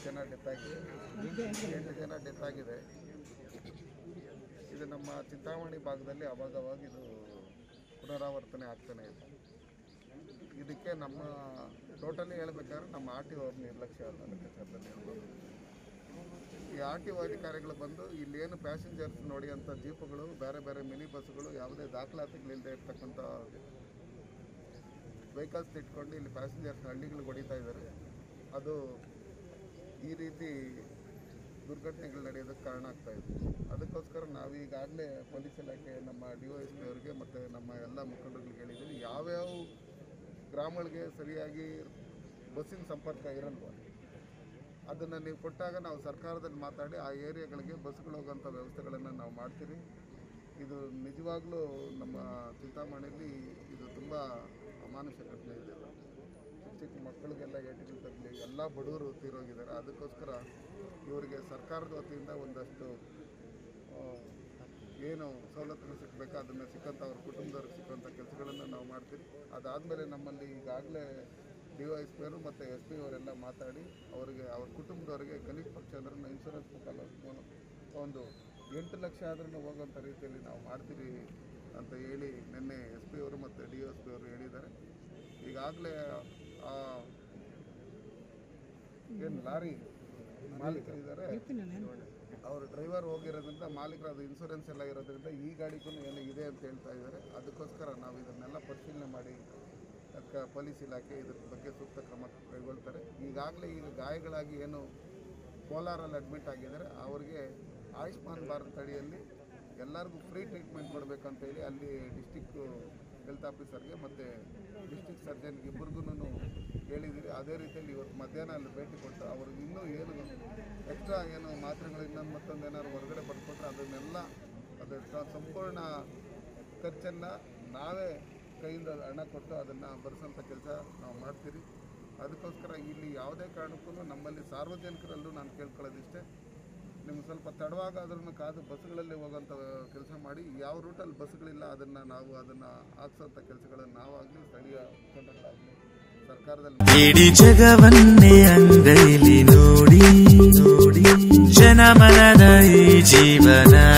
ಜನ ಡೆತ್ ಆಗಿದೆ ಎಂಟು ಜನ ಡೆತ್ ಆಗಿದೆ ಇದು ನಮ್ಮ ಚಿಂತಾಮಣಿ ಭಾಗದಲ್ಲಿ ಅವಾಗವಾಗ ಇದು ಪುನರಾವರ್ತನೆ ಆಗ್ತಾನೆ ಇದೆ ಇದಕ್ಕೆ ನಮ್ಮ ಟೋಟಲಿ ಹೇಳ್ಬೇಕಾದ್ರೆ ನಮ್ಮ ಆರ್ ಟಿ ಅವ್ರ ನಿರ್ಲಕ್ಷ್ಯ ಅನ್ನೋದು ಲೆಕ್ಕಾಚಾರದಲ್ಲಿ ಹೇಳ್ಬೋದು ಈ ಆರ್ ಟಿ ಒ ಅಧಿಕಾರಿಗಳು ಬಂದು ಇಲ್ಲೇನು ಪ್ಯಾಸೆಂಜರ್ಸ್ ನೋಡಿ ಅಂತ ಜೀಪುಗಳು ಬೇರೆ ಬೇರೆ ಮಿನಿ ಬಸ್ಸುಗಳು ಯಾವುದೇ ದಾಖಲಾತಿಗಳಿಲ್ಲದೆ ಇರ್ತಕ್ಕಂಥ ವೆಹಿಕಲ್ಸ್ ಇಟ್ಕೊಂಡು ಇಲ್ಲಿ ಪ್ಯಾಸೆಂಜರ್ಸ್ ಹಳ್ಳಿಗಳಿಗೆ ಹೊಡಿತಾ ಇದ್ದಾರೆ ಅದು ಈ ರೀತಿ ದುರ್ಘಟನೆಗಳು ನಡೆಯೋದಕ್ಕೆ ಕಾರಣ ಆಗ್ತಾ ಇದೆ ಅದಕ್ಕೋಸ್ಕರ ನಾವು ಈಗಾಗಲೇ ಪೊಲೀಸ್ ಇಲಾಖೆ ನಮ್ಮ ಡಿ ಒ ಎಸ್ ಪಿ ಅವರಿಗೆ ಮತ್ತು ನಮ್ಮ ಎಲ್ಲ ಮುಖಂಡರುಗಳಿಗೆ ಹೇಳಿದ್ದೀವಿ ಯಾವ್ಯಾವ ಗ್ರಾಮಗಳಿಗೆ ಸರಿಯಾಗಿ ಬಸ್ಸಿನ ಸಂಪರ್ಕ ಇರಲ್ವ ಅದನ್ನು ನೀವು ಕೊಟ್ಟಾಗ ನಾವು ಸರ್ಕಾರದಲ್ಲಿ ಮಾತಾಡಿ ಆ ಏರಿಯಾಗಳಿಗೆ ಬಸ್ಗಳು ಹೋಗೋಂಥ ವ್ಯವಸ್ಥೆಗಳನ್ನು ನಾವು ಮಾಡ್ತೀರಿ ಇದು ನಿಜವಾಗ್ಲೂ ನಮ್ಮ ಚಿಂತಾಮಣಿಯಲ್ಲಿ ಇದು ತುಂಬ ಅಮಾನುಷ ಘಟನೆ ಇದೆ ಚಿಕ್ಕ ಚಿಕ್ಕ ಮಕ್ಕಳಿಗೆಲ್ಲ ಏಟಿಗಳು ತಗಲಿ ಎಲ್ಲ ಬಡವರು ತೀರೋಗಿದ್ದಾರೆ ಅದಕ್ಕೋಸ್ಕರ ಇವರಿಗೆ ಸರ್ಕಾರದ ವತಿಯಿಂದ ಒಂದಷ್ಟು ಆ, ಏನು ಸವಲತ್ತುಗಳು ಸಿಗಬೇಕು ಅದನ್ನು ಸಿಕ್ಕಂಥ ಅವ್ರ ಕುಟುಂಬದವ್ರಿಗೆ ಸಿಕ್ಕಂಥ ಕೆಲಸಗಳನ್ನು ನಾವು ಮಾಡ್ತೀವಿ ಅದಾದಮೇಲೆ ನಮ್ಮಲ್ಲಿ ಈಗಾಗಲೇ ಡಿ ವೈ ಎಸ್ ಪಿ ಅವರು ಮತ್ತು ಎಸ್ ಪಿ ಅವರೆಲ್ಲ ಮಾತಾಡಿ ಅವರಿಗೆ ಅವ್ರ ಕುಟುಂಬದವರಿಗೆ ಕನಿಷ್ಠ ಪಕ್ಷ ಅಂದ್ರೆ ಇನ್ಶೂರೆನ್ಸ್ ಮುಖಾಂತರ ಒಂದು ಎಂಟು ಲಕ್ಷ ಆದ್ರೂ ಹೋಗೋಂಥ ರೀತಿಯಲ್ಲಿ ನಾವು ಮಾಡ್ತೀವಿ ಅಂತ ಹೇಳಿ ನಿನ್ನೆ ಎಸ್ ಪಿ ಅವರು ಮತ್ತು ಡಿ ಎಸ್ ಪಿ ಅವರು ಹೇಳಿದ್ದಾರೆ ಈಗಾಗಲೇ ಏನು ಲಾರಿ ಮಾಲೀಕರಿದ್ದಾರೆ ಅವರು ಡ್ರೈವರ್ ಹೋಗಿರೋದ್ರಿಂದ ಮಾಲೀಕರು ಅದು ಇನ್ಶೂರೆನ್ಸ್ ಎಲ್ಲ ಇರೋದ್ರಿಂದ ಈ ಗಾಡಿಗೂ ಏನೋ ಇದೆ ಅಂತ ಹೇಳ್ತಾ ಇದ್ದಾರೆ ಅದಕ್ಕೋಸ್ಕರ ನಾವು ಇದನ್ನೆಲ್ಲ ಪರಿಶೀಲನೆ ಮಾಡಿ ಅದಕ್ಕೆ ಪೊಲೀಸ್ ಇಲಾಖೆ ಇದ್ರ ಬಗ್ಗೆ ಸೂಕ್ತ ಕ್ರಮ ಕೈಗೊಳ್ತಾರೆ ಈಗಾಗಲೇ ಈಗ ಗಾಯಗಳಾಗಿ ಏನು ಕೋಲಾರಲ್ಲಿ ಅಡ್ಮಿಟ್ ಆಗಿದ್ದಾರೆ ಅವರಿಗೆ ಆಯುಷ್ಮಾನ್ ಭಾರತ್ ಅಡಿಯಲ್ಲಿ ಎಲ್ಲರಿಗೂ ಫ್ರೀ ಟ್ರೀಟ್ಮೆಂಟ್ ಕೊಡಬೇಕಂತ ಹೇಳಿ ಅಲ್ಲಿ ಡಿಸ್ಟಿಕ್ ಹೆಲ್ತ್ ಆಫೀಸರ್ಗೆ ಮತ್ತು ಡಿಸ್ಟಿಕ್ ಸರ್ಜನ್ಗೆ ಇಬ್ಬರಿಗೂ ಹೇಳಿದ್ದೀರಿ ಅದೇ ರೀತಿಯಲ್ಲಿ ಇವತ್ತು ಮಧ್ಯಾಹ್ನ ಅಲ್ಲಿ ಭೇಟಿ ಕೊಟ್ಟು ಅವ್ರಿಗೆ ಇನ್ನೂ ಏನು ಎಕ್ಸ್ಟ್ರಾ ಏನು ಮಾತ್ರೆಗಳು ಇನ್ನೊಂದು ಮತ್ತೊಂದು ಏನಾದ್ರು ಹೊರಗಡೆ ಬರ್ಕೊಟ್ರೆ ಅದನ್ನೆಲ್ಲ ಅದು ಸ- ಸಂಪೂರ್ಣ ಖರ್ಚನ್ನು ನಾವೇ ಕೈಯಿಂದ ಹಣ ಕೊಟ್ಟು ಅದನ್ನು ಬರೆಸೋಂಥ ಕೆಲಸ ನಾವು ಮಾಡ್ತೀರಿ ಅದಕ್ಕೋಸ್ಕರ ಇಲ್ಲಿ ಯಾವುದೇ ಕಾರಣಕ್ಕೂ ನಮ್ಮಲ್ಲಿ ಸಾರ್ವಜನಿಕರಲ್ಲೂ ನಾನು ಕೇಳ್ಕೊಳ್ಳೋದಿಷ್ಟೇ ನಿಮ್ಗೆ ಸ್ವಲ್ಪ ತಡವಾಗಾದ್ರೂ ಕಾದು ಬಸ್ಗಳಲ್ಲಿ ಹೋಗೋಂಥ ಕೆಲಸ ಮಾಡಿ ಯಾವ ರೂಟಲ್ಲಿ ಬಸ್ಗಳಿಲ್ಲ ಅದನ್ನು ನಾವು ಅದನ್ನು ಹಾಕ್ಸೋಂಥ ಕೆಲಸಗಳನ್ನು ನಾವಾಗಲಿ ಸ್ಥಳೀಯ ಮುಖಂಡಗಳಾಗಲಿ ಸರ್ಕಾರದಲ್ಲಿ ಇಡೀ ಜಗವನ್ನೇ ಅಂಗೈಲಿ ನೋಡಿ ನೋಡಿ ಜನಮನದ ಈ ಜೀವನ